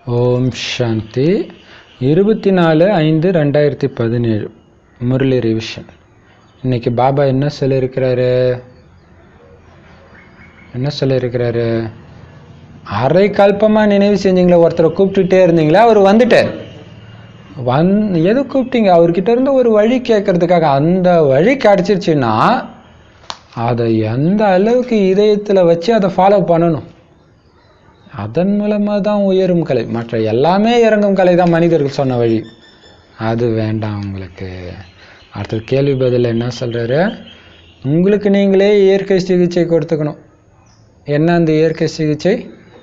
ஓம் சாந்தி இருபத்தி நாலு ஐந்து ரெண்டாயிரத்தி பதினேழு முரளி ரிவிஷன் இன்னைக்கு பாபா என்ன சொல்லியிருக்கிறாரு என்ன சொல்லியிருக்கிறாரு அரை கல்பமாக நினைவு செஞ்சீங்களே ஒருத்தரை கூப்பிட்டுட்டே இருந்தீங்களே அவர் வந்துட்டார் வந் எது கூப்பிட்டீங்க அவர்கிட்ட இருந்து ஒரு வழி கேட்கறதுக்காக அந்த வழி கிடச்சிருச்சுன்னா அதை எந்த அளவுக்கு இதயத்தில் வச்சு அதை ஃபாலோ பண்ணணும் அதன் மூலமாக தான் உயரும் கலை மற்ற எல்லாமே இறங்கும் கலை தான் மனிதர்கள் சொன்ன வழி அது வேண்டாம் உங்களுக்கு அடுத்தது கேள்வி பதில் என்ன சொல்கிறாரு உங்களுக்கு நீங்களே இயற்கை சிகிச்சை கொடுத்துக்கணும் என்ன அந்த இயற்கை சிகிச்சை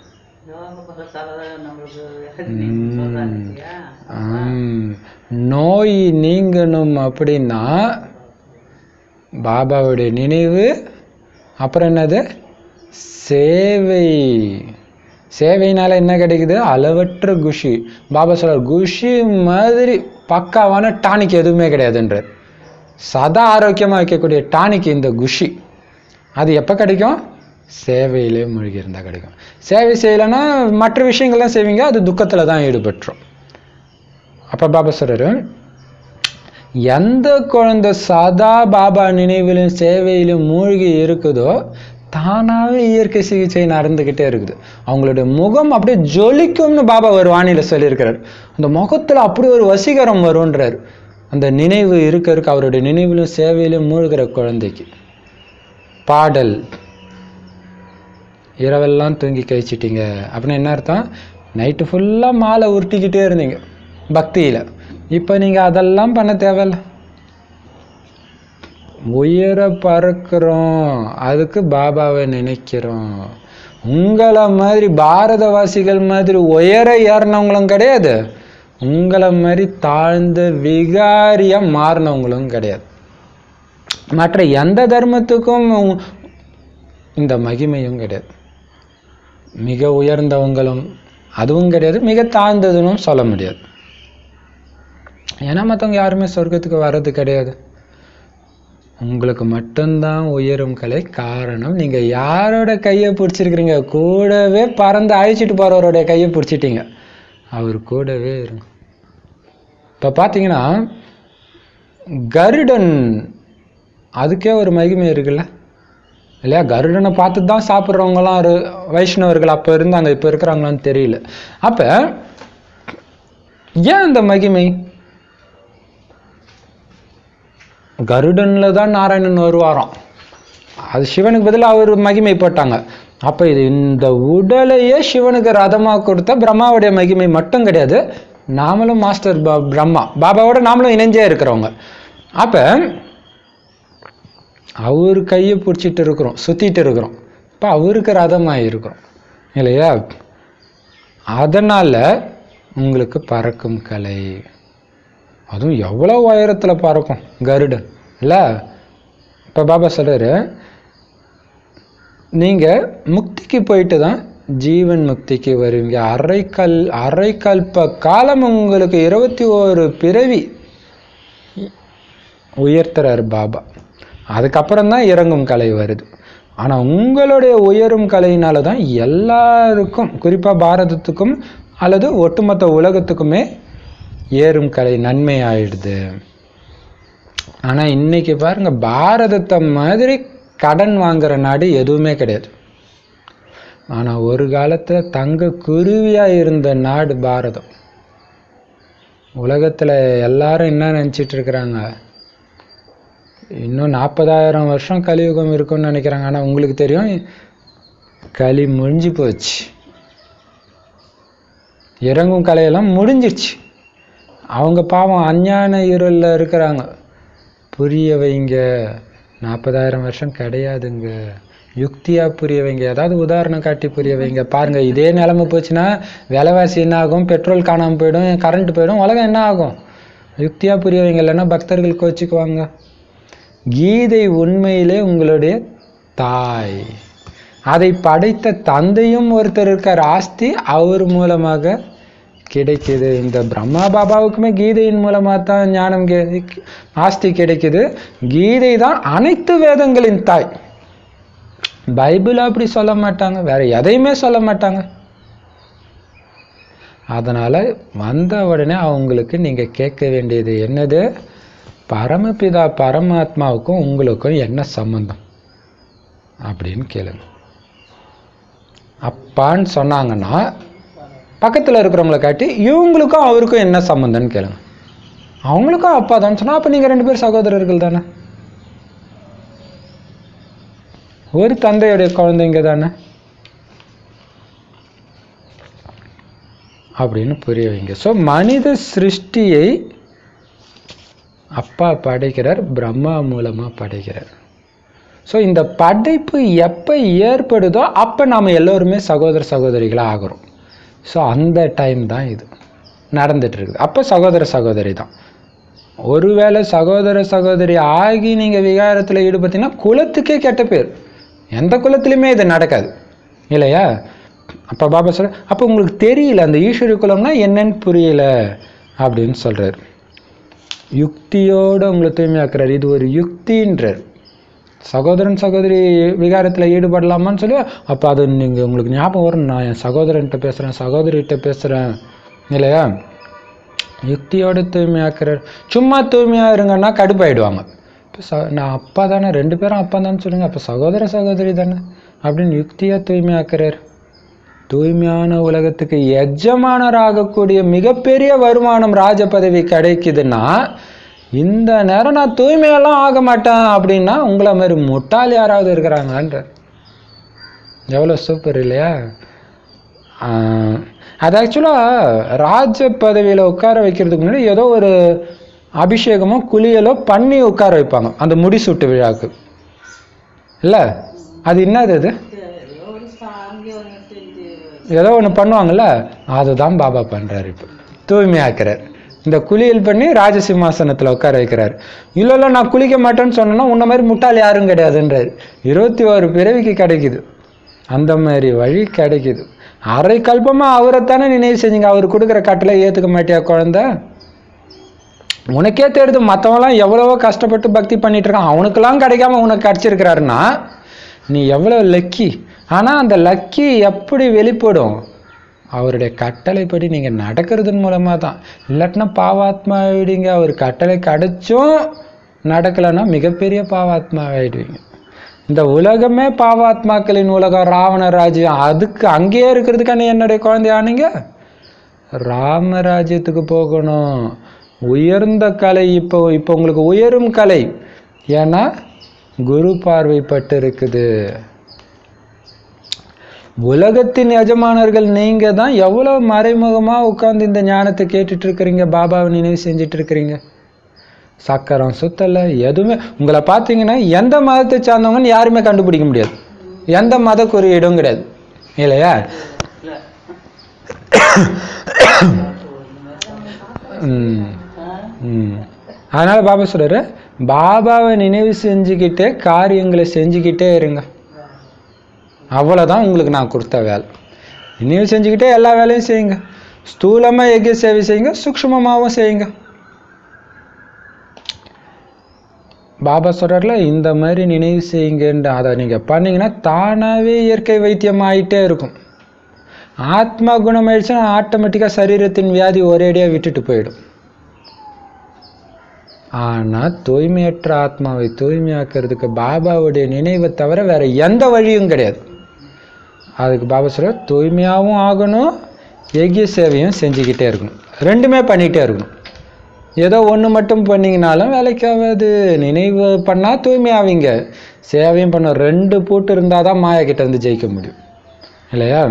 ஆம். நோய் நீங்கணும் அப்படின்னா பாபாவுடைய நினைவு அப்புறம் என்னது சேவை சேவையினால என்ன கிடைக்குது அளவற்ற குஷி பாபா சொல்றார் குஷி மாதிரி பக்காவான டானிக் எதுவுமே கிடையாதுன்றார் சதா ஆரோக்கியமாக வைக்கக்கூடிய டானிக் இந்த குஷி அது எப்போ கிடைக்கும் சேவையிலே மூழ்கி இருந்தால் கிடைக்கும் சேவை செய்யலைன்னா மற்ற விஷயங்கள்லாம் செய்வீங்க அது துக்கத்தில் தான் ஈடுபட்டுரும் அப்போ பாபா சொல்றாரு எந்த குழந்தை சதா பாபா நினைவிலும் சேவையிலும் மூழ்கி இருக்குதோ தானாகவே இயற்கை சிகிச்சை நடந்துக்கிட்டே இருக்குது அவங்களுடைய முகம் அப்படியே ஜொலிக்கும்னு பாபா ஒரு வானிலை சொல்லியிருக்கிறார் அந்த முகத்தில் அப்படி ஒரு வசீகரம் வரும்ன்றார் அந்த நினைவு இருக்க இருக்க அவருடைய நினைவிலும் சேவையிலும் மூழ்கிற குழந்தைக்கு பாடல் இரவெல்லாம் தூங்கி கழிச்சிட்டீங்க அப்படின்னு என்ன அர்த்தம் நைட்டு ஃபுல்லாக மாலை உருட்டிக்கிட்டே இருந்தீங்க பக்தியில் இப்போ நீங்கள் அதெல்லாம் பண்ண தேவையில்ல உயர பறக்கிறோம் அதுக்கு பாபாவை நினைக்கிறோம் உங்களை மாதிரி பாரதவாசிகள் மாதிரி உயர ஏறினவங்களும் கிடையாது உங்களை மாதிரி தாழ்ந்த விகாரியாக மாறினவங்களும் கிடையாது மற்ற எந்த தர்மத்துக்கும் இந்த மகிமையும் கிடையாது மிக உயர்ந்தவங்களும் அதுவும் கிடையாது மிக தாழ்ந்ததுன்னு சொல்ல முடியாது ஏன்னா மற்றவங்க யாருமே சொர்க்கத்துக்கு வர்றது கிடையாது உங்களுக்கு மட்டும்தான் உயரும் கலை காரணம் நீங்கள் யாரோட கையை பிடிச்சிருக்கிறீங்க கூடவே பறந்து அழிச்சிட்டு போகிறவரோட கையை பிடிச்சிட்டீங்க அவர் கூடவே இருங்க இப்போ பார்த்தீங்கன்னா கருடன் அதுக்கே ஒரு மகிமை இருக்குல்ல இல்லையா கருடனை பார்த்து தான் சாப்பிட்றவங்களாம் ஒரு வைஷ்ணவர்கள் அப்போ இருந்தாங்க இப்போ இருக்கிறாங்களான்னு தெரியல அப்போ ஏன் அந்த மகிமை கருடனில் தான் நாராயணன் வருவாராம் அது சிவனுக்கு பதிலாக அவர் மகிமை போட்டாங்க அப்போ இது இந்த உடலையே சிவனுக்கு ரதமாக கொடுத்த பிரம்மாவுடைய மகிமை மட்டும் கிடையாது நாமளும் மாஸ்டர் பா பிரம்மா பாபாவோட நாமளும் இணைஞ்சே இருக்கிறவங்க அப்போ அவர் கையை பிடிச்சிட்டு இருக்கிறோம் சுற்றிட்டு இருக்கிறோம் இப்போ அவருக்கு ரதமாக இருக்கிறோம் இல்லையா அதனால் உங்களுக்கு பறக்கும் கலை அதுவும் எவ்வளோ உயரத்தில் பறக்கும் கருடன் இல்லை இப்போ பாபா சொல்கிறாரு நீங்கள் முக்திக்கு போயிட்டு தான் ஜீவன் முக்திக்கு வருவீங்க அரைக்கல் அரைக்கல்ப காலம் உங்களுக்கு இருபத்தி ஓரு பிறவி உயர்த்துறாரு பாபா அதுக்கப்புறம் தான் இறங்கும் கலை வருது ஆனால் உங்களுடைய உயரும் கலையினால தான் எல்லாருக்கும் குறிப்பாக பாரதத்துக்கும் அல்லது ஒட்டுமொத்த உலகத்துக்குமே ஏறும் கலை நன்மை ஆயிடுது ஆனால் இன்னைக்கு பாருங்க பாரதத்தை மாதிரி கடன் வாங்குற நாடு எதுவுமே கிடையாது ஆனால் ஒரு காலத்தில் தங்க குருவியாக இருந்த நாடு பாரதம் உலகத்தில் எல்லாரும் என்ன நினச்சிட்டு இருக்கிறாங்க இன்னும் நாற்பதாயிரம் வருஷம் கலியுகம் இருக்கும்னு நினைக்கிறாங்க ஆனால் உங்களுக்கு தெரியும் களி முடிஞ்சு போச்சு இறங்கும் கலையெல்லாம் முடிஞ்சிருச்சு அவங்க பாவம் அஞ்ஞான இருளில் இருக்கிறாங்க புரிய வைங்க நாற்பதாயிரம் வருஷம் கிடையாதுங்க யுக்தியாக புரிய வைங்க ஏதாவது உதாரணம் காட்டி புரிய வைங்க பாருங்கள் இதே நிலமை போச்சுன்னா விலைவாசி என்ன ஆகும் பெட்ரோல் காணாமல் போயிடும் கரண்ட் போயிடும் உலகம் என்ன ஆகும் யுக்தியாக புரிய வைங்க இல்லைன்னா பக்தர்கள் கோச்சிக்குவாங்க கீதை உண்மையிலே உங்களுடைய தாய் அதை படைத்த தந்தையும் ஒருத்தர் இருக்கார் ஆஸ்தி அவர் மூலமாக கிடைக்குது இந்த பிரம்மா பாபாவுக்குமே கீதையின் மூலமாக தான் ஞானம் கே- ஆஸ்தி கிடைக்குது கீதை தான் அனைத்து வேதங்களின் தாய் பைபிள் அப்படி சொல்ல மாட்டாங்க வேற எதையுமே சொல்ல மாட்டாங்க அதனால் வந்த உடனே அவங்களுக்கு நீங்கள் கேட்க வேண்டியது என்னது பரமபிதா பரமாத்மாவுக்கும் உங்களுக்கும் என்ன சம்பந்தம் அப்படின்னு கேளுங்க அப்பான்னு சொன்னாங்கன்னா பக்கத்தில் இருக்கிறவங்கள காட்டி இவங்களுக்கும் அவருக்கும் என்ன சம்மந்தம்னு கேளுங்க அவங்களுக்கும் அப்பா தான் சொன்னா அப்போ நீங்கள் ரெண்டு பேர் சகோதரர்கள் தானே ஒரு தந்தையுடைய குழந்தைங்க தானே அப்படின்னு புரிய வைங்க ஸோ மனித சிருஷ்டியை அப்பா படைக்கிறார் பிரம்மா மூலமாக படைக்கிறார் ஸோ இந்த படைப்பு எப்போ ஏற்படுதோ அப்போ நாம் எல்லோருமே சகோதர சகோதரிகளாக ஆகிறோம் ஸோ அந்த டைம் தான் இது நடந்துட்டு இருக்குது அப்போ சகோதர சகோதரி தான் ஒருவேளை சகோதர சகோதரி ஆகி நீங்கள் விகாரத்தில் ஈடுபட்டீங்கன்னா குலத்துக்கே கெட்ட பேர் எந்த குலத்துலையுமே இது நடக்காது இல்லையா அப்போ பாபா சொல்ற அப்போ உங்களுக்கு தெரியல அந்த ஈஸ்வரி குலம்னா என்னன்னு புரியல அப்படின்னு சொல்கிறார் யுக்தியோடு உங்களை தூய்மையாக்குறாரு இது ஒரு யுக்தின்றார் சகோதரன் சகோதரி விகாரத்தில் ஈடுபடலாமான்னு சொல்லி அப்போ அது நீங்கள் உங்களுக்கு ஞாபகம் வரும் நான் என் சகோதரன்கிட்ட பேசுகிறேன் சகோதரிகிட்ட பேசுகிறேன் இல்லையா யுக்தியோடு தூய்மையாக்குறார் சும்மா தூய்மையாக இருங்கன்னா கடுப்பாயிடுவாங்க இப்போ ச நான் அப்பா தானே ரெண்டு பேரும் அப்பா தானே சொல்லுங்க அப்போ சகோதர சகோதரி தானே அப்படின்னு யுக்தியாக தூய்மையாக்குறார் தூய்மையான உலகத்துக்கு எஜமானராகக்கூடிய மிகப்பெரிய வருமானம் ராஜ பதவி கிடைக்குதுன்னா இந்த நேரம் நான் தூய்மையெல்லாம் ஆக மாட்டேன் அப்படின்னா உங்களை மாதிரி முட்டாள் யாராவது இருக்கிறாங்கன்ற எவ்வளோ சூப்பர் இல்லையா ஆஹ், அது ஆக்சுவலாக ராஜ பதவியில் உட்கார வைக்கிறதுக்கு முன்னாடி ஏதோ ஒரு அபிஷேகமோ குளியலோ பண்ணி உட்கார வைப்பாங்க அந்த முடிசூட்டு விழாக்கு இல்லை அது என்னது அது ஏதோ ஒன்று பண்ணுவாங்கல்ல அதுதான் பாபா பண்ணுறாரு இப்போ தூய்மையாக்குறார் இந்த குளியல் பண்ணி ராஜசிம்மாசனத்தில் உட்கார வைக்கிறார் இல்லை இல்லை நான் குளிக்க மாட்டேன்னு சொன்னேன்னா உன்ன மாதிரி முட்டாள் யாரும் கிடையாதுன்றார் இருபத்தி ஒரு பிறவிக்கு கிடைக்குது அந்த மாதிரி வழி கிடைக்குது அரை கல்பமாக அவரைத்தானே நினைவு செஞ்சீங்க அவர் கொடுக்குற கட்டளை ஏற்றுக்க மாட்டியா குழந்தை உனக்கே தெரியுது மற்றவங்களாம் எவ்வளவோ கஷ்டப்பட்டு பக்தி பண்ணிட்டு இருக்கான் அவனுக்கெல்லாம் கிடைக்காம உனக்கு கிடைச்சிருக்கிறாருன்னா நீ எவ்வளோ லக்கி ஆனால் அந்த லக்கி எப்படி வெளிப்படும் அவருடைய கட்டளைப்படி நீங்கள் நடக்கிறதன் மூலமாக தான் இல்லாட்டினா பாவாத்மா ஆயிடுவீங்க அவர் கட்டளை கிடைச்சும் நடக்கலைன்னா மிகப்பெரிய பாவாத்மா ஆயிடுவீங்க இந்த உலகமே பாவாத்மாக்களின் உலகம் ராவண ராஜ்யம் அதுக்கு அங்கேயே இருக்கிறதுக்கான என்னுடைய குழந்தையானீங்க ராமராஜ்யத்துக்கு போகணும் உயர்ந்த கலை இப்போ இப்போ உங்களுக்கு உயரும் கலை ஏன்னா குரு பார்வைப்பட்டு இருக்குது உலகத்தின் எஜமானர்கள் நீங்க தான் எவ்வளோ மறைமுகமா உட்கார்ந்து இந்த ஞானத்தை கேட்டுட்டு இருக்கிறீங்க பாபாவை நினைவு செஞ்சுட்டு இருக்கிறீங்க சக்கரம் சுத்தலை எதுவுமே உங்களை பார்த்தீங்கன்னா எந்த மதத்தை சார்ந்தவங்கன்னு யாருமே கண்டுபிடிக்க முடியாது எந்த மத குறியீடும் கிடையாது இல்லையா ம் ம் அதனால பாபா சொல்றாரு பாபாவை நினைவு செஞ்சுக்கிட்டே காரியங்களை செஞ்சுக்கிட்டே இருங்க அவ்வளோதான் உங்களுக்கு நான் கொடுத்த வேலை நினைவு செஞ்சுக்கிட்டே எல்லா வேலையும் செய்யுங்க ஸ்தூலமாக எங்கே சேவை செய்யுங்க சூக்ஷ்மமாகவும் செய்யுங்க பாபா சொல்கிறார்ல இந்த மாதிரி நினைவு செய்யுங்கன்ற அதை நீங்கள் பண்ணீங்கன்னா தானாகவே இயற்கை வைத்தியம் ஆயிட்டே இருக்கும் ஆத்மா குணமாயிடுச்சுன்னா ஆட்டோமேட்டிக்காக சரீரத்தின் வியாதி ஒரேடியாக விட்டுட்டு போயிடும் ஆனால் தூய்மையற்ற ஆத்மாவை தூய்மையாக்குறதுக்கு பாபாவுடைய நினைவை தவிர வேற எந்த வழியும் கிடையாது அதுக்கு பாபா சொல்ற தூய்மையாகவும் ஆகணும் எக்கிய சேவையும் செஞ்சுக்கிட்டே இருக்கணும் ரெண்டுமே பண்ணிகிட்டே இருக்கணும் ஏதோ ஒன்று மட்டும் பண்ணீங்கனாலும் வேலைக்கு ஆகாது நினைவு பண்ணால் தூய்மையாவீங்க சேவையும் பண்ண ரெண்டு பூட்டு இருந்தால் தான் மாயா கிட்ட இருந்து ஜெயிக்க முடியும் இல்லையா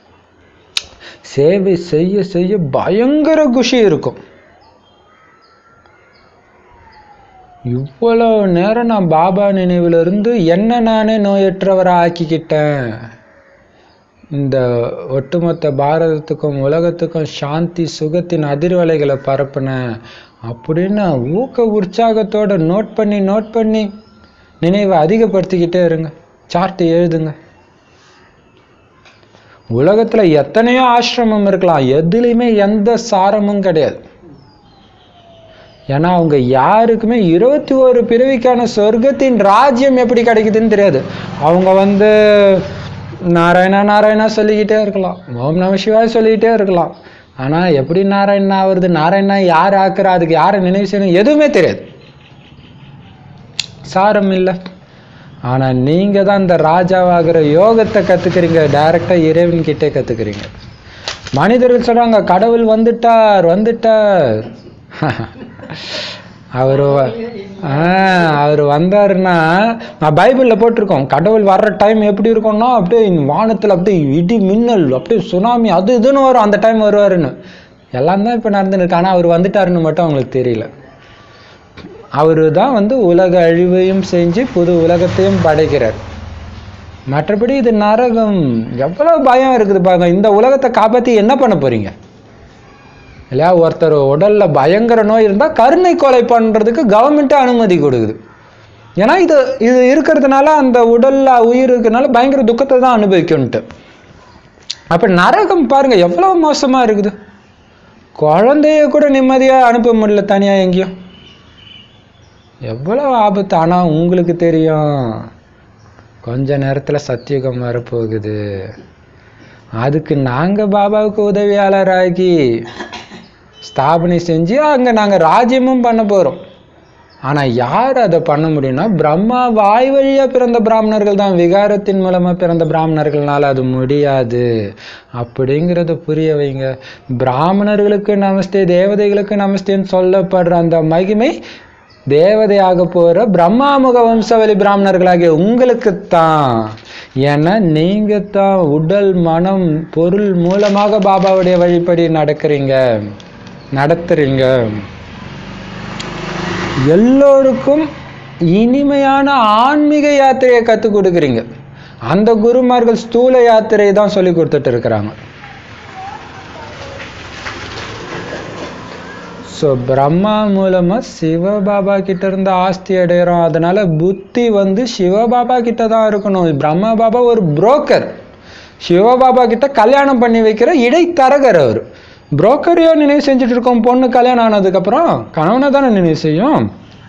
சேவை செய்ய செய்ய பயங்கர குஷி இருக்கும் இவ்வளோ நேரம் நான் பாபா நினைவுல இருந்து என்ன நானே நோயற்றவராக ஆக்கிக்கிட்டேன் இந்த ஒட்டுமொத்த பாரதத்துக்கும் உலகத்துக்கும் சாந்தி சுகத்தின் அதிர்வலைகளை பரப்புனேன் அப்படின்னு ஊக்க உற்சாகத்தோட நோட் பண்ணி நோட் பண்ணி நினைவை அதிகப்படுத்திக்கிட்டே இருங்க சார்ட் எழுதுங்க உலகத்துல எத்தனையோ ஆசிரமம் இருக்கலாம் எதுலேயுமே எந்த சாரமும் கிடையாது ஏன்னா அவங்க யாருக்குமே இருபத்தி ஒரு பிறவிக்கான சொர்க்கத்தின் ராஜ்யம் எப்படி கிடைக்குதுன்னு தெரியாது அவங்க வந்து நாராயணா நாராயணா சொல்லிக்கிட்டே இருக்கலாம் ஓம் நம சிவாய் சொல்லிக்கிட்டே இருக்கலாம் ஆனால் எப்படி நாராயணா ஆகுறது நாராயணா யார் ஆக்குறா அதுக்கு யாரை நினைவு செய்யணும் எதுவுமே தெரியாது சாரம் இல்லை ஆனால் நீங்கள் தான் இந்த ராஜாவாகிற யோகத்தை கற்றுக்கிறீங்க டைரெக்டாக இறைவன் கிட்டே கற்றுக்கிறீங்க மனிதர்கள் சொல்கிறாங்க கடவுள் வந்துட்டார் வந்துட்டார் அவர் அவர் வந்தாருன்னா நான் பைபிளில் போட்டிருக்கோம் கடவுள் வர்ற டைம் எப்படி இருக்கும்னா அப்படியே வானத்தில் அப்படியே இடி மின்னல் அப்படியே சுனாமி அது இதுன்னு வரும் அந்த டைம் வருவாருன்னு எல்லாம் தான் இப்போ நடந்துன்னு இருக்கு ஆனால் அவர் வந்துட்டாருன்னு மட்டும் அவங்களுக்கு தெரியல அவரு தான் வந்து உலக அழிவையும் செஞ்சு புது உலகத்தையும் படைக்கிறார் மற்றபடி இது நரகம் எவ்வளவு பயம் இருக்குது பாருங்க இந்த உலகத்தை காப்பாற்றி என்ன பண்ண போறீங்க இல்லையா ஒருத்தர் உடல்ல பயங்கர நோய் இருந்தால் கருணை கொலை பண்றதுக்கு கவர்மெண்ட்டே அனுமதி கொடுக்குது ஏன்னா இது இது இருக்கிறதுனால அந்த உடல்ல உயிர் இருக்கிறதுனால பயங்கர துக்கத்தை தான் அனுபவிக்கணுன்ட்டு அப்ப நரகம் பாருங்க எவ்வளவு மோசமா இருக்குது குழந்தைய கூட நிம்மதியா அனுப்ப முடியல தனியா எங்கேயும் எவ்வளவு ஆபத்து ஆனா உங்களுக்கு தெரியும் கொஞ்ச நேரத்துல சத்தியுகம் வரப்போகுது அதுக்கு நாங்க பாபாவுக்கு உதவியாளராகி ஸ்தாபனை செஞ்சு அங்க நாங்க ராஜ்யமும் பண்ண போறோம் ஆனா யார் அதை பண்ண முடியும்னா பிரம்மா வாய் வழியா பிறந்த பிராமணர்கள் தான் விகாரத்தின் மூலமா பிறந்த பிராமணர்கள்னால அது முடியாது அப்படிங்கிறத புரிய வைங்க பிராமணர்களுக்கு நமஸ்தே தேவதைகளுக்கு நமஸ்தேன்னு சொல்லப்படுற அந்த மகிமை தேவதையாக போற பிரம்மாமுக வம்சவழி பிராமணர்களாகிய உங்களுக்குத்தான் ஏன்னா நீங்க தான் உடல் மனம் பொருள் மூலமாக பாபாவுடைய வழிப்படி நடக்கிறீங்க நடத்துறீங்க எல்லோருக்கும் இனிமையான ஆன்மீக யாத்திரையை கற்றுக் கொடுக்குறீங்க அந்த குருமார்கள் ஸ்தூல யாத்திரையை தான் சொல்லி கொடுத்துட்டு இருக்கிறாங்க ஸோ பிரம்மா மூலமாக சிவபாபா கிட்ட இருந்து ஆஸ்தி அடையிறோம் அதனால புத்தி வந்து சிவபாபா கிட்ட தான் இருக்கணும் பிரம்மா பாபா ஒரு புரோக்கர் சிவபாபா கிட்ட கல்யாணம் பண்ணி வைக்கிற இடைத்தரகர் அவர் புரோக்கரையோ நினைவு செஞ்சுட்டு இருக்கோம் பொண்ணு கல்யாணம் ஆனதுக்கப்புறம் கணவனை தானே நினைவு செய்யும்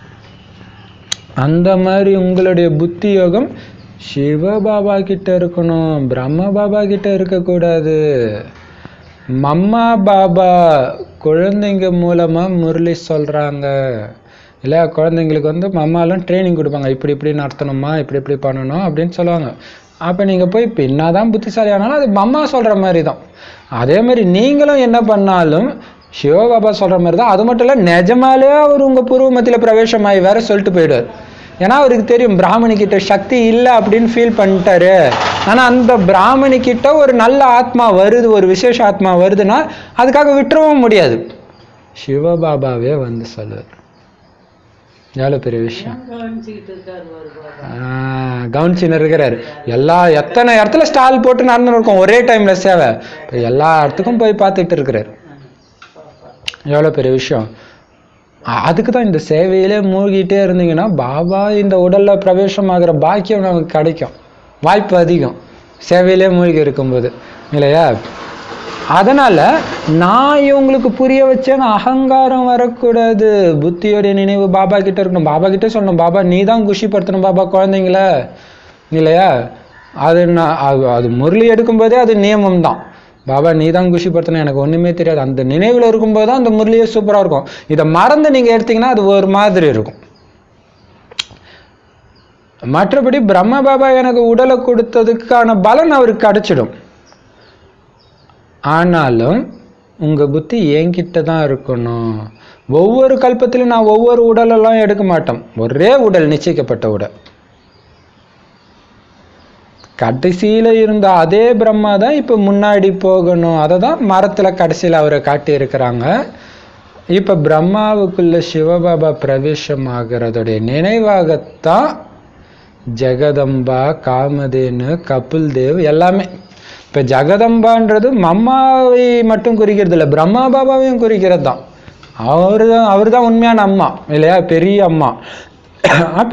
அந்த மாதிரி உங்களுடைய புத்தி யோகம் சிவபாபா கிட்ட இருக்கணும் பிரம்ம பாபா கிட்ட இருக்கக்கூடாது மம்மா பாபா குழந்தைங்க மூலமா முரளி சொல்றாங்க இல்லையா குழந்தைங்களுக்கு வந்து மம்மாலாம் ட்ரைனிங் கொடுப்பாங்க இப்படி இப்படி நடத்தணுமா இப்படி இப்படி பண்ணணும் அப்படின்னு சொல்லுவாங்க அப்போ நீங்கள் போய் இப்போ என்னதான் புத்திசாலி ஆனாலும் அது மம்மா சொல்கிற மாதிரி தான் அதே மாதிரி நீங்களும் என்ன பண்ணாலும் சிவபாபா சொல்கிற மாதிரி தான் அது மட்டும் இல்லை நிஜமாலே அவர் உங்கள் பூர்வ மத்தியில் பிரவேசமாகி வேற சொல்லிட்டு போயிடுவார் ஏன்னா அவருக்கு தெரியும் பிராமணி கிட்ட சக்தி இல்லை அப்படின்னு ஃபீல் பண்ணிட்டாரு ஆனால் அந்த பிராமணி கிட்ட ஒரு நல்ல ஆத்மா வருது ஒரு விசேஷ ஆத்மா வருதுன்னா அதுக்காக விட்டுறவும் முடியாது சிவபாபாவே வந்து சொல்லுவார் எவ்வளோ பெரிய விஷயம் கவனிச்சுக்கிட்டு இருக்காரு ஒரு பாபா ஆஹ் கவனிச்சுன்னு இருக்கிறாரு எல்லா எத்தனை இடத்துல ஸ்டால் போட்டு நடந்து இருக்கும் ஒரே டைம்ல சேவை இப்ப எல்லா இடத்துக்கும் போய் பார்த்துட்டு இருக்கிறாரு எவ்வளோ பெரிய விஷயம் அ- அதுக்கு தான் இந்த சேவையிலே மூழ்கிட்டே இருந்தீங்கன்னா பாபா இந்த உடல்ல பிரவேசமாகிற பாக்கியம் நமக்கு கிடைக்கும் வாய்ப்பு அதிகம் சேவையிலே மூழ்கி இருக்கும்போது இல்லையா அதனால நான் இவங்களுக்கு புரிய வச்சேன்னு அகங்காரம் வரக்கூடாது புத்தியோடைய நினைவு பாபா கிட்ட இருக்கணும் பாபா கிட்ட சொல்லணும் பாபா நீ தான் குஷிப்படுத்தணும் பாபா குழந்தைங்கள இல்லையா அது நான் அது அது முரளி எடுக்கும்போதே அது நியமம் தான் பாபா நீ தான் குஷிப்படுத்தணும் எனக்கு ஒண்ணுமே தெரியாது அந்த நினைவுல இருக்கும்போது தான் அந்த முரளியே சூப்பரா இருக்கும் இதை மறந்து நீங்க எடுத்தீங்கன்னா அது ஒரு மாதிரி இருக்கும் மற்றபடி பிரம்ம பாபா எனக்கு உடலை கொடுத்ததுக்கான பலன் அவருக்கு கிடைச்சிடும் ஆனாலும் உங்க புத்தி என்கிட்ட தான் இருக்கணும் ஒவ்வொரு கல்பத்திலும் நான் ஒவ்வொரு உடலெல்லாம் எடுக்க மாட்டோம் ஒரே உடல் நிச்சயிக்கப்பட்ட உடல் கடைசியில இருந்த அதே பிரம்மா தான் இப்ப முன்னாடி போகணும் அதை தான் மரத்துல கடைசியில அவரை காட்டி இருக்கிறாங்க இப்ப பிரம்மாவுக்குள்ள சிவபாபா பிரவேசம் ஆகிறதுடைய நினைவாகத்தான் ஜெகதம்பா காமதேனு கபில் தேவ் எல்லாமே இப்ப ஜெகதம்பான்றது மம்மாவை மட்டும் குறிக்கிறது இல்லை பிரம்மா பாபாவையும் குறிக்கிறது தான் அவரு தான் அவர் தான் உண்மையான அம்மா இல்லையா பெரிய அம்மா அப்ப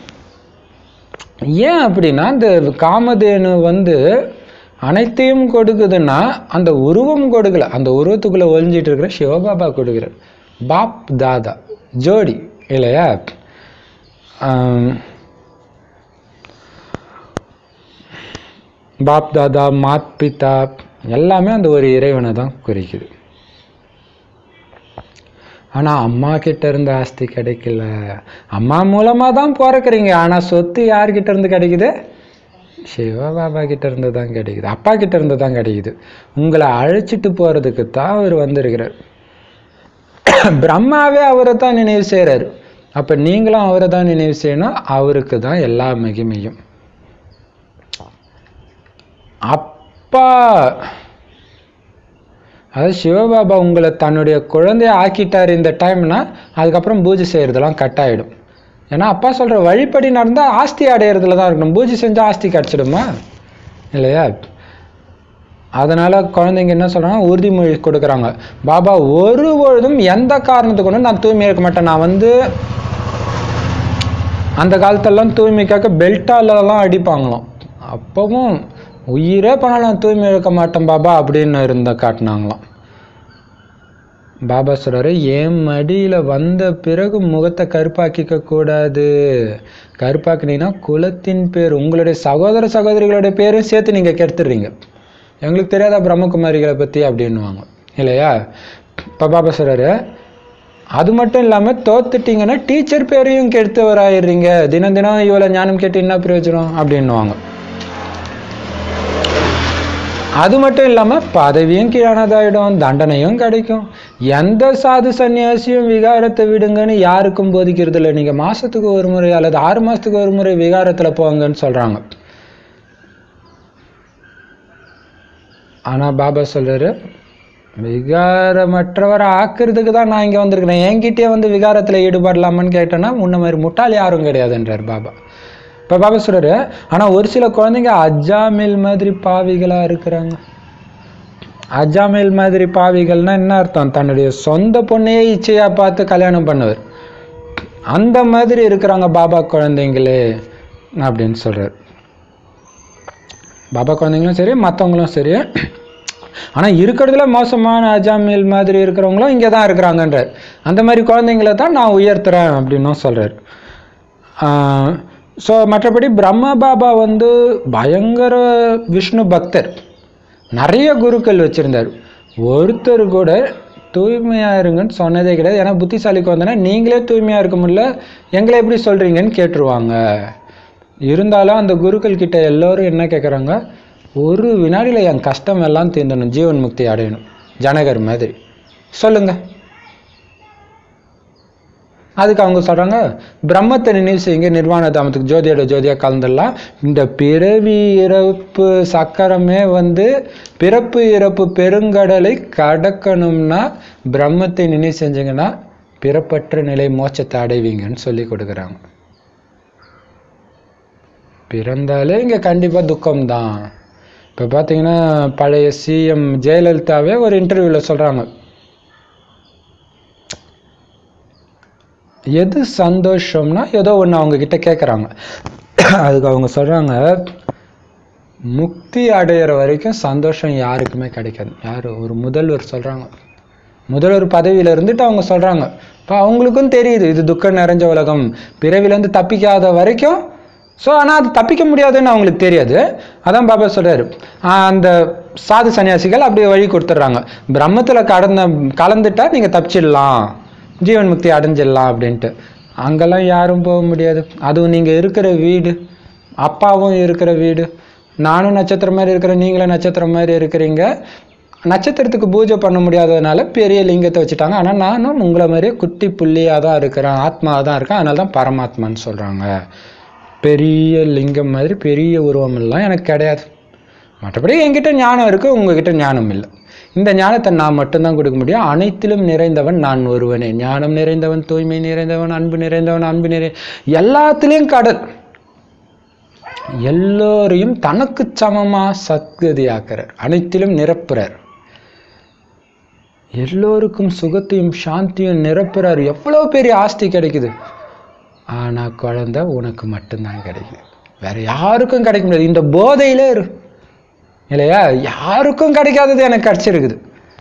ஏன் அப்படின்னா இந்த காமதேனு வந்து அனைத்தையும் கொடுக்குதுன்னா அந்த உருவம் கொடுக்கல அந்த உருவத்துக்குள்ள ஒளிஞ்சிட்டு இருக்கிற சிவபாபா கொடுக்குறார் பாப் தாதா ஜோடி இல்லையா ஆம், பாப் தாதா மாத் பிதா எல்லாமே அந்த ஒரு இறைவனை தான் குறிக்குது ஆனால் அம்மா கிட்ட இருந்து ஆஸ்தி கிடைக்கல அம்மா மூலமாக தான் பிறக்கிறீங்க ஆனால் சொத்து யார்கிட்ட இருந்து கிடைக்குது சிவபாபா கிட்ட இருந்து தான் கிடைக்குது அப்பா கிட்ட இருந்து தான் கிடைக்குது உங்களை அழைச்சிட்டு போகிறதுக்கு தான் அவர் வந்திருக்கிறார் பிரம்மாவே அவரை தான் நினைவு செய்கிறார் அப்போ நீங்களும் அவரை தான் நினைவு செய்யணும் அவருக்கு தான் எல்லா மகிமையும் அப்பா அதாவது சிவபாபா உங்களை தன்னுடைய குழந்தைய ஆக்கிட்டார் இந்த டைம்னா அதுக்கப்புறம் பூஜை செய்கிறதெல்லாம் கட் ஆயிடும் ஏன்னா அப்பா சொல்கிற வழிப்படி நடந்தால் ஆஸ்தி அடையிறதுல தான் இருக்கணும் பூஜை செஞ்சால் ஆஸ்தி கிடச்சிடுமா இல்லையா அதனால் குழந்தைங்க என்ன சொல்கிறாங்க உறுதிமொழி கொடுக்குறாங்க பாபா ஒரு பொழுதும் எந்த காரணத்துக்கு கொண்டு நான் தூய்மையாக இருக்க மாட்டேன் நான் வந்து அந்த காலத்தெல்லாம் தூய்மைக்காக பெல்ட்டாலலாம் அடிப்பாங்களாம் அப்பவும் உயிரே பண்ணலாம் தூய்மை இழக்க மாட்டேன் பாபா அப்படின்னு இருந்த காட்டினாங்களாம் பாபா சொல்றாரு என் மடியில் வந்த பிறகு முகத்தை கருப்பாக்கிக்க கூடாது கருப்பாக்குனீங்கன்னா குலத்தின் பேர் உங்களுடைய சகோதர சகோதரிகளுடைய பேரையும் சேர்த்து நீங்கள் கெடுத்துடுறீங்க எங்களுக்கு தெரியாதா பிரம்மகுமாரிகளை பற்றி அப்படின்னுவாங்க இல்லையா இப்போ பாபா சொல்றாரு அது மட்டும் இல்லாமல் தோத்துட்டீங்கன்னா டீச்சர் பேரையும் கெடுத்தவராயிடுறீங்க தினம் தினம் இவ்வளோ ஞானம் கேட்டு என்ன பிரயோஜனம் அப்படின்னுவாங்க அது மட்டும் இல்லாமல் பதவியும் கீழானதாயிடும் தண்டனையும் கிடைக்கும் எந்த சாது சன்னியாசியும் விகாரத்தை விடுங்கன்னு யாருக்கும் போதிக்கிறது இல்லை நீங்கள் மாதத்துக்கு ஒரு முறை அல்லது ஆறு மாதத்துக்கு ஒரு முறை விகாரத்தில் போங்கன்னு சொல்கிறாங்க ஆனால் பாபா சொல்றாரு விகாரமற்றவரை ஆக்குறதுக்கு தான் நான் இங்கே வந்திருக்கிறேன் என்கிட்டயே வந்து விகாரத்தில் ஈடுபடலாமான்னு கேட்டேன்னா முன்ன மாதிரி முட்டாள் யாரும் கிடையாதுன்றார் பாபா இப்போ பாபா சொல்றாரு ஆனால் ஒரு சில குழந்தைங்க அஜாமில் மாதிரி பாவிகளாக இருக்கிறாங்க அஜாமில் மாதிரி பாவிகள்னா என்ன அர்த்தம் தன்னுடைய சொந்த பொண்ணையே இச்சையாக பார்த்து கல்யாணம் பண்ணவர் அந்த மாதிரி இருக்கிறாங்க பாபா குழந்தைங்களே அப்படின்னு சொல்றாரு பாபா குழந்தைங்களும் சரி மற்றவங்களும் சரி ஆனால் இருக்கிறதுல மோசமான அஜாமில் மாதிரி இருக்கிறவங்களும் இங்கே தான் இருக்கிறாங்கன்றார் அந்த மாதிரி குழந்தைங்கள தான் நான் உயர்த்துறேன் அப்படின்னும் சொல்கிறார் ஸோ மற்றபடி பிரம்ம பாபா வந்து பயங்கர விஷ்ணு பக்தர் நிறைய குருக்கள் வச்சுருந்தார் ஒருத்தர் கூட தூய்மையாக இருங்கன்னு சொன்னதே கிடையாது ஏன்னா புத்திசாலிக்கு வந்தோன்னா நீங்களே தூய்மையாக இருக்க முடியல எங்களை எப்படி சொல்கிறீங்கன்னு கேட்டுருவாங்க இருந்தாலும் அந்த குருக்கள் கிட்ட எல்லோரும் என்ன கேட்குறாங்க ஒரு வினாடியில் என் கஷ்டம் எல்லாம் தீர்ந்தணும் ஜீவன் முக்தி அடையணும் ஜனகர் மாதிரி சொல்லுங்க அதுக்கு அவங்க சொல்கிறாங்க பிரம்மத்தை நினைவு செய்யுங்க நிர்வாண தாமத்துக்கு ஜோதியோட ஜோதியாக கலந்துடலாம் இந்த பிறவி இறப்பு சக்கரமே வந்து பிறப்பு இறப்பு பெருங்கடலை கடக்கணும்னா பிரம்மத்தை நினைவு செஞ்சீங்கன்னா பிறப்பற்ற நிலை மோட்சத்தை அடைவீங்கன்னு சொல்லி கொடுக்குறாங்க பிறந்தாலே இங்கே கண்டிப்பாக துக்கம்தான் இப்போ பார்த்தீங்கன்னா பழைய சிஎம் ஜெயலலிதாவே ஒரு இன்டர்வியூவில் சொல்கிறாங்க எது சந்தோஷம்னா ஏதோ ஒன்று அவங்க கிட்ட கேட்குறாங்க அதுக்கு அவங்க சொல்கிறாங்க முக்தி அடையிற வரைக்கும் சந்தோஷம் யாருக்குமே கிடைக்காது யார் ஒரு முதல்வர் சொல்கிறாங்க முதல்வர் பதவியில் இருந்துட்டு அவங்க சொல்கிறாங்க இப்போ அவங்களுக்கும் தெரியுது இது துக்கம் நிறைஞ்ச உலகம் பிறவிலேருந்து தப்பிக்காத வரைக்கும் ஸோ ஆனால் அது தப்பிக்க முடியாதுன்னு அவங்களுக்கு தெரியாது அதான் பாபா சொல்கிறாரு அந்த சாது சன்னியாசிகள் அப்படியே வழி கொடுத்துட்றாங்க பிரம்மத்தில் கடந்த கலந்துட்டா நீங்கள் தப்பிச்சிடலாம் ஜீவன் முக்தி அடைஞ்சிடலாம் அப்படின்ட்டு அங்கெல்லாம் யாரும் போக முடியாது அதுவும் நீங்கள் இருக்கிற வீடு அப்பாவும் இருக்கிற வீடு நானும் நட்சத்திரம் மாதிரி இருக்கிறேன் நீங்களும் நட்சத்திரம் மாதிரி இருக்கிறீங்க நட்சத்திரத்துக்கு பூஜை பண்ண முடியாததுனால பெரிய லிங்கத்தை வச்சுட்டாங்க ஆனால் நானும் உங்களை மாதிரியே குட்டி புள்ளியாக தான் இருக்கிறேன் ஆத்மாவாக தான் இருக்கேன் அதனால தான் பரமாத்மான்னு சொல்கிறாங்க பெரிய லிங்கம் மாதிரி பெரிய உருவம் எல்லாம் எனக்கு கிடையாது மற்றபடி என்கிட்ட ஞானம் இருக்குது உங்ககிட்ட ஞானம் இல்லை இந்த ஞானத்தை நான் மட்டும்தான் கொடுக்க முடியும் அனைத்திலும் நிறைந்தவன் நான் ஒருவனே ஞானம் நிறைந்தவன் தூய்மை நிறைந்தவன் அன்பு நிறைந்தவன் அன்பு நிறை எல்லாத்துலேயும் கடல் எல்லோரையும் தனக்கு சமமா சத்கதியாக்குறார் அனைத்திலும் நிரப்புறார் எல்லோருக்கும் சுகத்தையும் சாந்தியும் நிரப்புறார் எவ்வளோ பெரிய ஆஸ்தி கிடைக்குது ஆனா குழந்தை உனக்கு மட்டும்தான் கிடைக்குது வேற யாருக்கும் கிடைக்க முடியாது இந்த போதையிலே இரு இல்லையா யாருக்கும் கிடைக்காதது எனக்கு கிடைச்சிருக்குது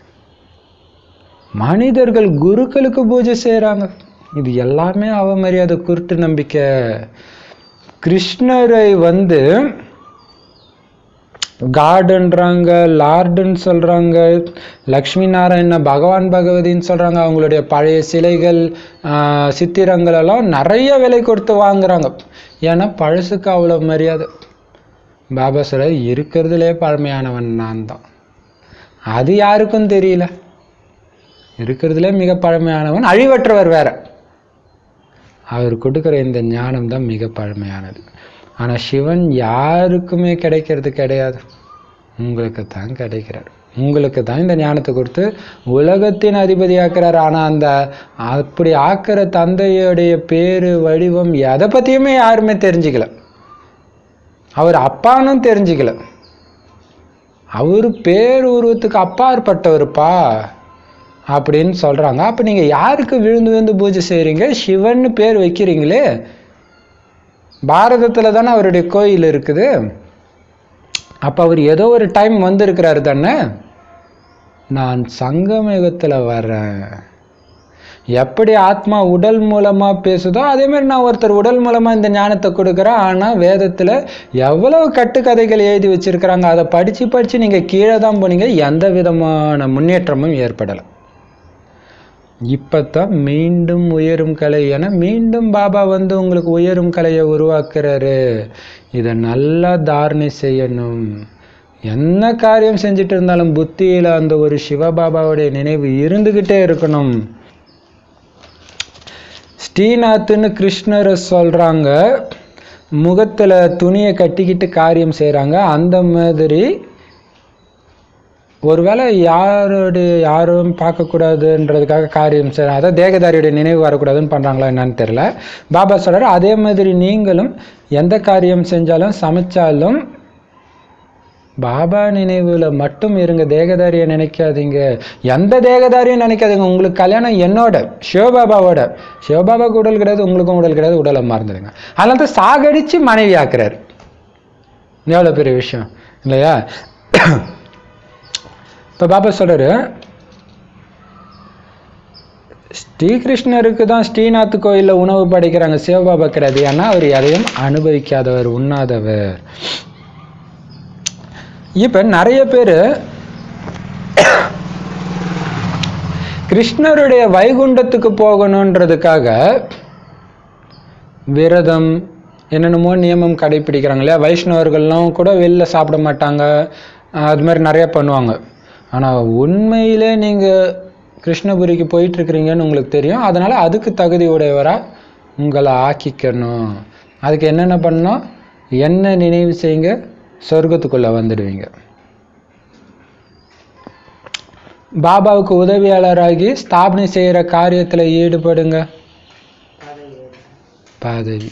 மனிதர்கள் குருக்களுக்கு பூஜை செய்கிறாங்க இது எல்லாமே அவமரியாதை குருட்டு நம்பிக்கை கிருஷ்ணரை வந்து காடுன்றாங்க லார்டுன்னு சொல்கிறாங்க லக்ஷ்மி நாராயண பகவான் பகவதின்னு சொல்கிறாங்க அவங்களுடைய பழைய சிலைகள் ஆஹ், சித்திரங்கள் எல்லாம் நிறைய விலை கொடுத்து வாங்குறாங்க ஏன்னா பழசுக்கு அவ்வளோ மரியாதை பாபா சொல்ற இருக்கிறதுலே பழமையானவன் நான் தான் அது யாருக்கும் தெரியல இருக்கிறதுலே மிக பழமையானவன் அழிவற்றவர் வேற அவர் கொடுக்குற இந்த ஞானம் தான் மிக பழமையானது ஆனால் சிவன் யாருக்குமே கிடைக்கிறது கிடையாது உங்களுக்கு தான் கிடைக்கிறார் உங்களுக்கு தான் இந்த ஞானத்தை கொடுத்து உலகத்தின் அதிபதி ஆக்குறார் ஆனால் அந்த அப்படி ஆக்குற தந்தையுடைய பேரு வடிவம் எதை பற்றியுமே யாருமே தெரிஞ்சுக்கல அவர் அப்பானும் தெரிஞ்சுக்கல அவர் பேர் உருவத்துக்கு அப்பாற்பட்டவருப்பா அப்படின்னு சொல்றாங்க அப்ப நீங்க யாருக்கு விழுந்து விழுந்து பூஜை செய்றீங்க சிவன்னு பேர் வைக்கிறீங்களே பாரதத்துல தானே அவருடைய கோயில் இருக்குது அப்ப அவர் ஏதோ ஒரு டைம் வந்திருக்கிறாரு தானே நான் சங்கமயுகத்துல வர்றேன் எப்படி ஆத்மா உடல் மூலமா பேசுதோ அதே மாதிரி நான் ஒருத்தர் உடல் மூலமா இந்த ஞானத்தை கொடுக்குறேன் ஆனா வேதத்துல எவ்வளவு கட்டுக்கதைகள் எழுதி வச்சிருக்கிறாங்க அதை படிச்சு படிச்சு நீங்க கீழே தான் போனீங்க எந்த விதமான முன்னேற்றமும் ஏற்படலை இப்பதான் மீண்டும் உயரும் கலை என மீண்டும் பாபா வந்து உங்களுக்கு உயரும் கலையை உருவாக்குறாரு இதை நல்லா தாரணை செய்யணும் என்ன காரியம் செஞ்சுட்டு இருந்தாலும் புத்தியில அந்த ஒரு சிவபாபாவுடைய நினைவு இருந்துகிட்டே இருக்கணும் ஸ்ரீநாத்னு கிருஷ்ணரை சொல்றாங்க முகத்துல துணியை கட்டிக்கிட்டு காரியம் செய்றாங்க அந்த மாதிரி ஒருவேளை யாருடைய யாரும் பார்க்கக்கூடாதுன்றதுக்காக காரியம் செய்யறாங்க அதாவது தேகதாரியுடைய நினைவு வரக்கூடாதுன்னு பண்றாங்களா என்னன்னு தெரியல பாபா சொல்றாரு அதே மாதிரி நீங்களும் எந்த காரியம் செஞ்சாலும் சமைச்சாலும் பாபா நினைவுல மட்டும் இருங்க தேகதாரியை நினைக்காதீங்க எந்த தேகதாரியும் நினைக்காதீங்க உங்களுக்கு கல்யாணம் என்னோட சிவபாபாவோட சிவபாபாவுக்கு உடல் கிடையாது உங்களுக்கும் உடல் கிடையாது உடலை மறந்துடுங்க அதனால தான் சாகடிச்சு மனைவி ஆக்குறாரு எவ்வளோ பெரிய விஷயம் இல்லையா இப்போ பாபா சொல்றாரு ஸ்ரீகிருஷ்ணருக்கு தான் ஸ்ரீநாத் கோயிலில் உணவு படைக்கிறாங்க சிவபாபா கிடையாது ஏன்னா அவர் எதையும் அனுபவிக்காதவர் உண்ணாதவர் இப்போ நிறைய பேர் கிருஷ்ணருடைய வைகுண்டத்துக்கு போகணுன்றதுக்காக விரதம் என்னென்னமோ நியமம் கடைப்பிடிக்கிறாங்க இல்லையா வைஷ்ணவர்கள்லாம் கூட வெளில சாப்பிட மாட்டாங்க அஹ் அது மாதிரி நிறைய பண்ணுவாங்க ஆனால் உண்மையிலே நீங்கள் கிருஷ்ணபுரிக்கு போயிட்டு இருக்கிறீங்கன்னு உங்களுக்கு தெரியும் அதனால அதுக்கு தகுதி உடையவரா உங்களை ஆக்கிக்கணும் அதுக்கு என்னென்ன பண்ணணும் என்ன நினைவு செய்யுங்க சொர்க்கத்துக்குள்ள வந்துடுவீங்க பாபாவுக்கு உதவியாளராகி ஸ்தாபனை செய்யற காரியத்துல ஈடுபடுங்க பதவி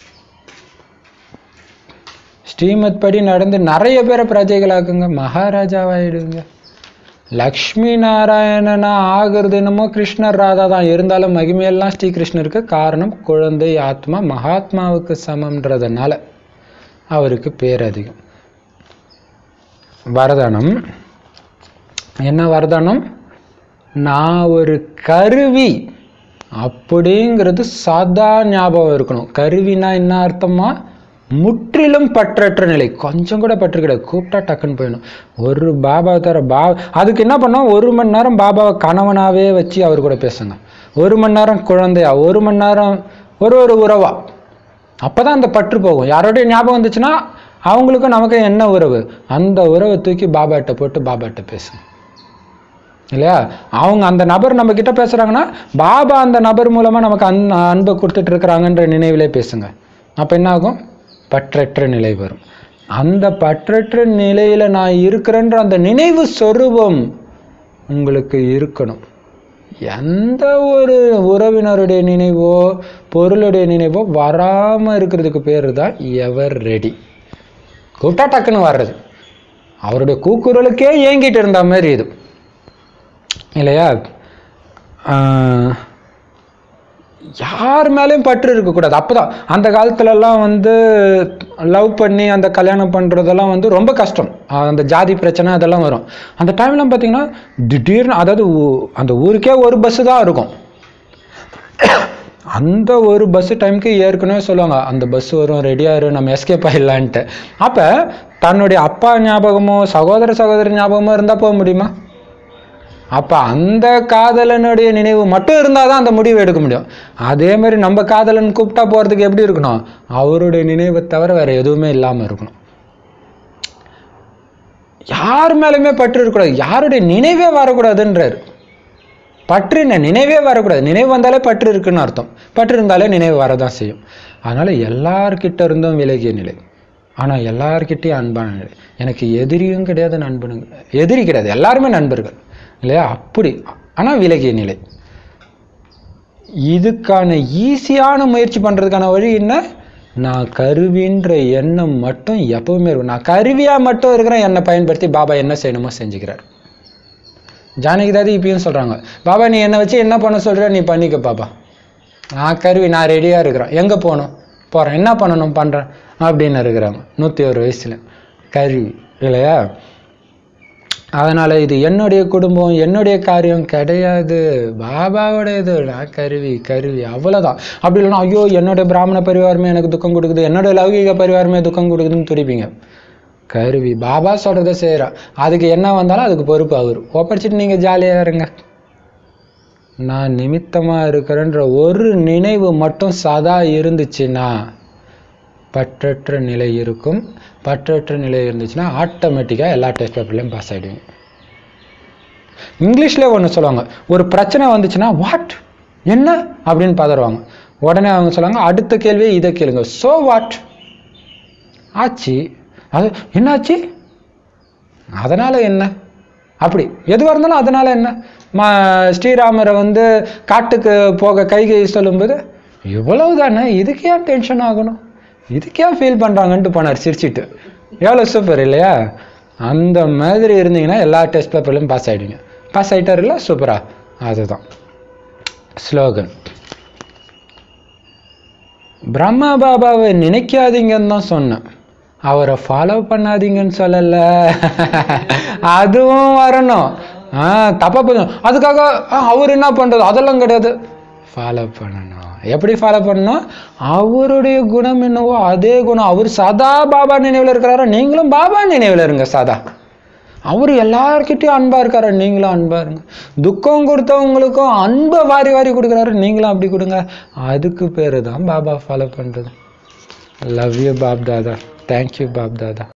ஸ்ரீமத் படி நடந்து நிறைய பேரை பிரஜைகளாக்குங்க மகாராஜாவாயிடுங்க லக்ஷ்மி நாராயணனா ஆகிறது என்னமோ கிருஷ்ணர் ராதா தான் இருந்தாலும் மகிமையெல்லாம் ஸ்ரீகிருஷ்ணருக்கு காரணம் குழந்தை ஆத்மா மகாத்மாவுக்கு சமம்ன்றதுனால அவருக்கு பேர் அதிகம் வரதானம் என்ன வரதானம் நான் ஒரு கருவி அப்படிங்கிறது சதா ஞாபகம் இருக்கணும் கருவினா என்ன அர்த்தமா முற்றிலும் பற்றற்ற நிலை கொஞ்சம் கூட பற்று கிடையாது கூப்பிட்டா டக்குன்னு போயிடும் ஒரு பாபா தர பா அதுக்கு என்ன பண்ணோம் ஒரு மணி நேரம் பாபாவை கணவனாவே வச்சு அவர் கூட பேசுங்க ஒரு மணி நேரம் குழந்தையா ஒரு மணி நேரம் ஒரு ஒரு உறவா அப்பதான் அந்த பற்று போகும் யாரோடைய ஞாபகம் வந்துச்சுன்னா அவங்களுக்கும் நமக்கு என்ன உறவு அந்த உறவை தூக்கி பாபாட்ட போட்டு பாபாட்ட பேசுங்க இல்லையா அவங்க அந்த நபர் நம்ம கிட்ட பேசுறாங்கன்னா பாபா அந்த நபர் மூலமா நமக்கு அன் அன்பை கொடுத்துட்டு இருக்கிறாங்கன்ற நினைவிலே பேசுங்க அப்ப என்ன ஆகும் பற்றற்ற நிலை வரும் அந்த பற்றற்ற நிலையில நான் இருக்கிறேன்ற அந்த நினைவு சொரூபம் உங்களுக்கு இருக்கணும் எந்த ஒரு உறவினருடைய நினைவோ பொருளுடைய நினைவோ வராம இருக்கிறதுக்கு பேர் தான் எவர் ரெடி கூப்பிட்டா டக்குன்னு வர்றது அவருடைய கூக்குரலுக்கே ஏங்கிட்டு இருந்த மாதிரி இது இல்லையா ஆஹ், யார் மேலேயும் பற்று இருக்கக்கூடாது அப்பதான் அந்த காலத்துலலாம் வந்து லவ் பண்ணி அந்த கல்யாணம் பண்ணுறதெல்லாம் வந்து ரொம்ப கஷ்டம் ஆஹ் அந்த ஜாதி பிரச்சனை அதெல்லாம் வரும் அந்த டைம்லாம் பார்த்தீங்கன்னா திடீர்னு அதாவது ஊ- அந்த ஊருக்கே ஒரு பஸ்ஸு தான் இருக்கும் அந்த ஒரு பஸ் டைமுக்கு ஏற்கனவே சொல்லுவாங்க அந்த பஸ் வரும் ரெடியாக இரு நம்ம எஸ்கேப் ஆகிடலான்ட்டு அப்போ தன்னுடைய அப்பா ஞாபகமோ சகோதர சகோதரி ஞாபகமோ இருந்தால் போக முடியுமா அப்போ அந்த காதலனுடைய நினைவு மட்டும் இருந்தால் தான் அந்த முடிவு எடுக்க முடியும் அதே மாதிரி நம்ம காதலன் கூப்பிட்டா போகிறதுக்கு எப்படி இருக்கணும் அவருடைய நினைவை தவிர வேற எதுவுமே இல்லாமல் இருக்கணும் யார் மேலுமே பற்று இருக்கக்கூடாது யாருடைய நினைவே வரக்கூடாதுன்றார் பற்று என்ன நினைவே வரக்கூடாது நினைவு வந்தாலே பற்று இருக்குன்னு அர்த்தம் பற்று இருந்தாலே நினைவு வரதான் செய்யும் அதனால எல்லார்கிட்ட இருந்தும் விலகிய நிலை ஆனால் எல்லார்கிட்டயும் அன்பான நிலை எனக்கு எதிரியும் கிடையாது நண்பனுங்க எதிரி கிடையாது எல்லாருமே நண்பர்கள் இல்லையா அப்படி ஆனால் விலகிய நிலை இதுக்கான ஈஸியான முயற்சி பண்ணுறதுக்கான வழி என்ன நான் கருவின்ற எண்ணம் மட்டும் எப்பவுமே இருக்கும் நான் கருவியாக மட்டும் இருக்கிறேன் என்னை பயன்படுத்தி பாபா என்ன செய்யணுமோ செஞ்சுக்கிறார் ஜானகி தாதி இப்பயும் சொல்கிறாங்க பாபா நீ என்னை வச்சு என்ன பண்ண சொல்கிற நீ பண்ணிக்க பாபா நான் கருவி நான் ரெடியாக இருக்கிறேன் எங்கே போகணும் போகிறேன் என்ன பண்ணணும் பண்ணுறேன் அப்படின்னு இருக்கிறாங்க நூற்றி ஒரு வயசில் கருவி இல்லையா அதனால் இது என்னுடைய குடும்பம் என்னுடைய காரியம் கிடையாது பாபாவோடையது நான் கருவி கருவி அவ்வளோதான் அப்படி இல்லைன்னா ஐயோ என்னுடைய பிராமண பரிவாரமே எனக்கு துக்கம் கொடுக்குது என்னுடைய லௌகிக பரிவாரமே துக்கம் கொடுக்குதுன்னு துடிப்பீங்க கருவி பாபா சொல்கிறத செய்கிறா அதுக்கு என்ன வந்தாலும் அதுக்கு பொறுப்பு அவர் ஒப்படைச்சிட்டு நீங்கள் ஜாலியாக இருங்க நான் நிமித்தமாக இருக்கிறேன்ற ஒரு நினைவு மட்டும் சதா இருந்துச்சுன்னா பற்றற்ற நிலை இருக்கும் பற்றற்ற நிலை இருந்துச்சுன்னா ஆட்டோமேட்டிக்காக எல்லா டெஸ்ட் பேப்பர்லையும் பாஸ் ஆகிடுவீங்க இங்கிலீஷில் ஒன்று சொல்லுவாங்க ஒரு பிரச்சனை வந்துச்சுன்னா வாட் என்ன அப்படின்னு பதறுவாங்க உடனே அவங்க சொல்லுவாங்க அடுத்த கேள்வியே இதை கேளுங்க ஸோ வாட் ஆச்சு அது என்னாச்சு அதனால் என்ன அப்படி எதுவாக இருந்தாலும் அதனால் என்ன மா ஸ்ரீராமரை வந்து காட்டுக்கு போக கைகை சொல்லும்போது இவ்வளவு தானே இதுக்கு ஏன் டென்ஷன் ஆகணும் இதுக்கு ஏன் ஃபீல் பண்ணுறாங்கன்ட்டு போனார் சிரிச்சிட்டு எவ்வளோ சூப்பர் இல்லையா அந்த மாதிரி இருந்தீங்கன்னா எல்லா டெஸ்ட் பேப்பர்லையும் பாஸ் ஆகிடுவீங்க பாஸ் ஆகிட்டாருல்ல சூப்பரா அதுதான் ஸ்லோகன் பிரம்மா பாபாவை நினைக்காதீங்கன்னு தான் சொன்னேன் அவரை ஃபாலோ பண்ணாதீங்கன்னு சொல்லல அதுவும் வரணும் ஆ தப்பா பண்ணணும் அதுக்காக ஆ, அவர் என்ன பண்றது அதெல்லாம் கிடையாது ஃபாலோ பண்ணணும் எப்படி ஃபாலோ பண்ணணும் அவருடைய குணம் என்னவோ அதே குணம் அவர் சதா பாபா நினைவில் இருக்கிறாரோ நீங்களும் பாபா நினைவில் இருங்க சதா அவர் எல்லார்கிட்டயும் அன்பா இருக்காரு நீங்களும் அன்பா இருங்க துக்கம் கொடுத்தவங்களுக்கும் அன்பை வாரி வாரி கொடுக்குறாரு நீங்களும் அப்படி கொடுங்க அதுக்கு பேரு தான் பாபா ஃபாலோ பண்றது லவ் யூ பாப் தாதா தேங்க்யூ பாப் தாதா